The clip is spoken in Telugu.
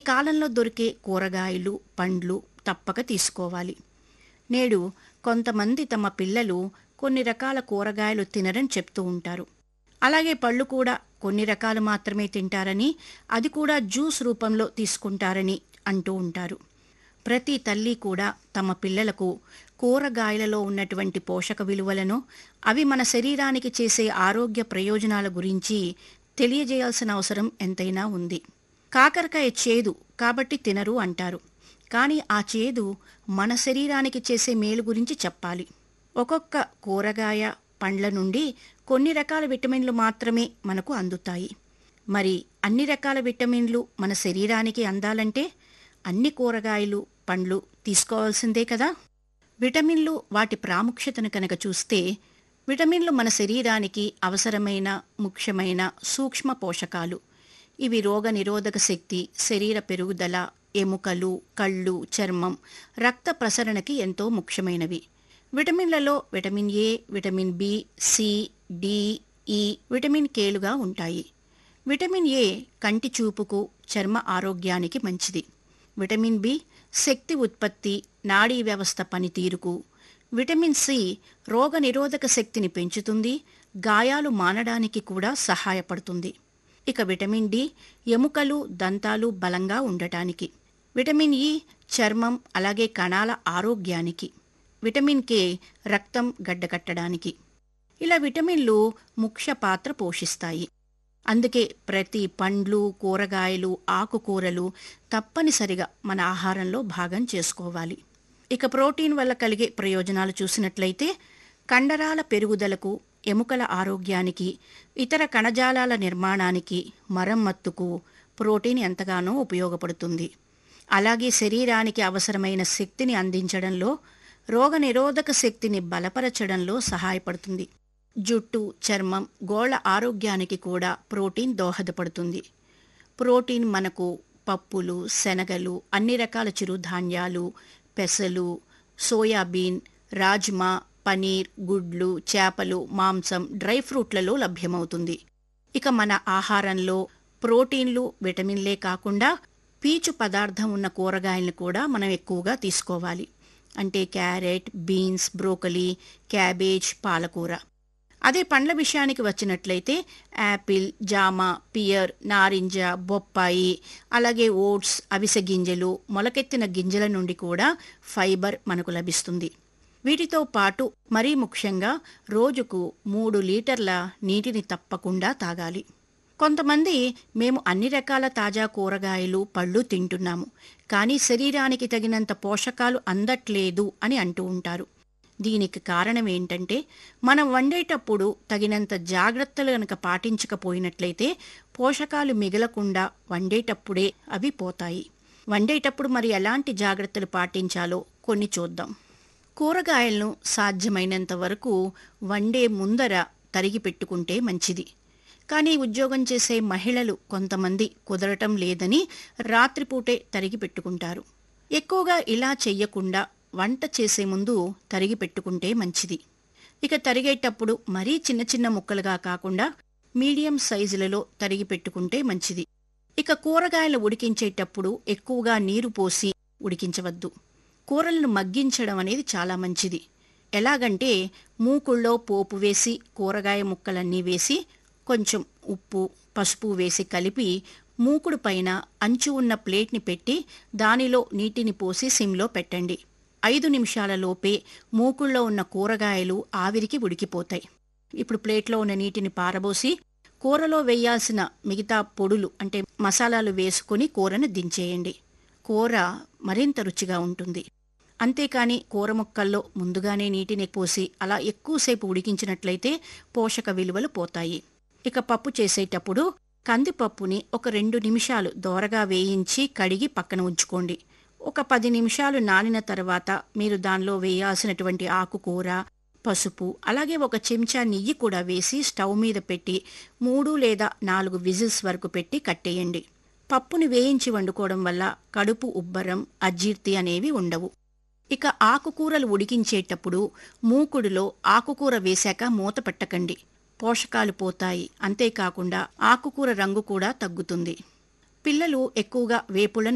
కాలంలో దొరికే కూరగాయలు పండ్లు తప్పక తీసుకోవాలి నేడు కొంతమంది తమ పిల్లలు కొన్ని రకాల కూరగాయలు తినరని చెప్తూ ఉంటారు అలాగే పళ్ళు కూడా కొన్ని రకాలు మాత్రమే తింటారని అది కూడా జ్యూస్ రూపంలో తీసుకుంటారని అంటూ ఉంటారు ప్రతి తల్లి కూడా తమ పిల్లలకు కూరగాయలలో ఉన్నటువంటి పోషక విలువలను అవి మన శరీరానికి చేసే ఆరోగ్య ప్రయోజనాల గురించి తెలియజేయాల్సిన అవసరం ఎంతైనా ఉంది కాకరకాయ చేదు కాబట్టి తినరు అంటారు కానీ ఆ చేదు మన శరీరానికి చేసే మేలు గురించి చెప్పాలి ఒక్కొక్క కూరగాయ పండ్ల నుండి కొన్ని రకాల విటమిన్లు మాత్రమే మనకు అందుతాయి మరి అన్ని రకాల విటమిన్లు మన శరీరానికి అందాలంటే అన్ని కూరగాయలు పండ్లు తీసుకోవాల్సిందే కదా విటమిన్లు వాటి ప్రాముఖ్యతను కనుక చూస్తే విటమిన్లు మన శరీరానికి అవసరమైన ముఖ్యమైన సూక్ష్మ పోషకాలు ఇవి రోగ నిరోధక శక్తి శరీర పెరుగుదల ఎముకలు కళ్ళు చర్మం రక్త ప్రసరణకి ఎంతో ముఖ్యమైనవి విటమిన్లలో vitamin A vitamin B C D E vitamin కేలుగా ఉంటాయి విటమిన్ ఏ కంటి చూపుకు చర్మ ఆరోగ్యానికి మంచిది విటమిన్ బి శక్తి ఉత్పత్తి నాడీ వ్యవస్థ పనితీరుకు విటమిన్ సి రోగ నిరోధక శక్తిని పెంచుతుంది గాయాలు మానడానికి కూడా సహాయపడుతుంది ఇక విటమిన్ డి ఎముకలు దంతాలు బలంగా ఉండటానికి విటమిన్ ఇ చర్మం అలాగే కణాల ఆరోగ్యానికి విటమిన్ కే రక్తం గడ్డకట్టడానికి ఇలా విటమిన్లు ముఖ్య పాత్ర పోషిస్తాయి అందుకే ప్రతి పండ్లు కూరగాయలు ఆకుకూరలు తప్పనిసరిగా మన ఆహారంలో భాగం చేసుకోవాలి ఇక ప్రోటీన్ వల్ల కలిగే ప్రయోజనాలు చూసినట్లయితే కండరాల పెరుగుదలకు ఎముకల ఆరోగ్యానికి ఇతర కణజాలాల నిర్మాణానికి మరమ్మత్తుకు ప్రోటీన్ ఎంతగానో ఉపయోగపడుతుంది అలాగే శరీరానికి అవసరమైన శక్తిని అందించడంలో రోగనిరోధక శక్తిని బలపరచడంలో సహాయపడుతుంది జుట్టు చర్మం గోళ్ల ఆరోగ్యానికి కూడా ప్రోటీన్ దోహదపడుతుంది ప్రోటీన్ మనకు పప్పులు శనగలు అన్ని రకాల చిరుధాన్యాలు పెసలు సోయాబీన్ రాజ్మా పనీర్ గుడ్లు చేపలు మాంసం డ్రై ఫ్రూట్లలో లభ్యమవుతుంది ఇక మన ఆహారంలో ప్రోటీన్లు విటమిన్లే కాకుండా పీచు పదార్థం ఉన్న కూరగాయలను కూడా మనం ఎక్కువగా తీసుకోవాలి అంటే క్యారెట్ బీన్స్ బ్రోకలీ క్యాబేజ్ పాలకూర అదే పండ్ల విషయానికి వచ్చినట్లయితే యాపిల్ జామ పియర్ నారింజ బొప్పాయి అలాగే ఓట్స్ అవిసె గింజలు మొలకెత్తిన గింజల నుండి కూడా ఫైబర్ మనకు లభిస్తుంది వీటితో పాటు మరీ ముఖ్యంగా రోజుకు మూడు లీటర్ల నీటిని తప్పకుండా తాగాలి కొంతమంది మేము అన్ని రకాల తాజా కూరగాయలు పళ్ళు తింటున్నాము కానీ శరీరానికి తగినంత పోషకాలు అందట్లేదు అని అంటూ ఉంటారు దీనికి కారణం ఏంటంటే మనం వండేటప్పుడు తగినంత జాగ్రత్తలు గనక పాటించకపోయినట్లయితే పోషకాలు మిగలకుండా వండేటప్పుడే అవి పోతాయి వండేటప్పుడు మరి ఎలాంటి జాగ్రత్తలు పాటించాలో కొన్ని చూద్దాం కూరగాయలను సాధ్యమైనంత వరకు వండే ముందర తరిగి పెట్టుకుంటే మంచిది కానీ ఉద్యోగం చేసే మహిళలు కొంతమంది కుదరటం లేదని రాత్రిపూటే తరిగి పెట్టుకుంటారు ఎక్కువగా ఇలా చెయ్యకుండా వంట చేసే ముందు తరిగి పెట్టుకుంటే మంచిది ఇక తరిగేటప్పుడు మరీ చిన్న చిన్న ముక్కలుగా కాకుండా మీడియం సైజులలో తరిగి పెట్టుకుంటే మంచిది ఇక కూరగాయలు ఉడికించేటప్పుడు ఎక్కువగా నీరు పోసి ఉడికించవద్దు కూరలను మగ్గించడం అనేది చాలా మంచిది ఎలాగంటే మూకుళ్ళో పోపు వేసి కూరగాయ ముక్కలన్నీ వేసి కొంచెం ఉప్పు పసుపు వేసి కలిపి మూకుడు పైన అంచు ఉన్న ప్లేట్ని పెట్టి దానిలో నీటిని పోసి సిమ్లో పెట్టండి ఐదు నిమిషాల లోపే మూకుళ్ళో ఉన్న కూరగాయలు ఆవిరికి ఉడికిపోతాయి ఇప్పుడు ప్లేట్లో ఉన్న నీటిని పారబోసి కూరలో వేయాల్సిన మిగతా పొడులు అంటే మసాలాలు వేసుకుని కూరను దించేయండి కూర మరింత రుచిగా ఉంటుంది అంతేకాని కూర ముక్కల్లో ముందుగానే నీటిని పోసి అలా ఎక్కువసేపు ఉడికించినట్లయితే పోషక విలువలు పోతాయి ఇక పప్పు చేసేటప్పుడు కందిపప్పుని ఒక రెండు నిమిషాలు దోరగా వేయించి కడిగి పక్కన ఉంచుకోండి ఒక పది నిమిషాలు నానిన తర్వాత మీరు దానిలో వేయాల్సినటువంటి ఆకుకూర పసుపు అలాగే ఒక చెంచా నెయ్యి కూడా వేసి స్టవ్ మీద పెట్టి మూడు లేదా నాలుగు విజిల్స్ వరకు పెట్టి కట్టేయండి పప్పుని వేయించి వండుకోవడం వల్ల కడుపు ఉబ్బరం అజీర్తి అనేవి ఉండవు ఇక ఆకుకూరలు ఉడికించేటప్పుడు మూకుడులో ఆకుకూర వేశాక మూత పెట్టకండి పోషకాలు పోతాయి అంతేకాకుండా ఆకుకూర రంగు కూడా తగ్గుతుంది పిల్లలు ఎక్కువగా వేపులను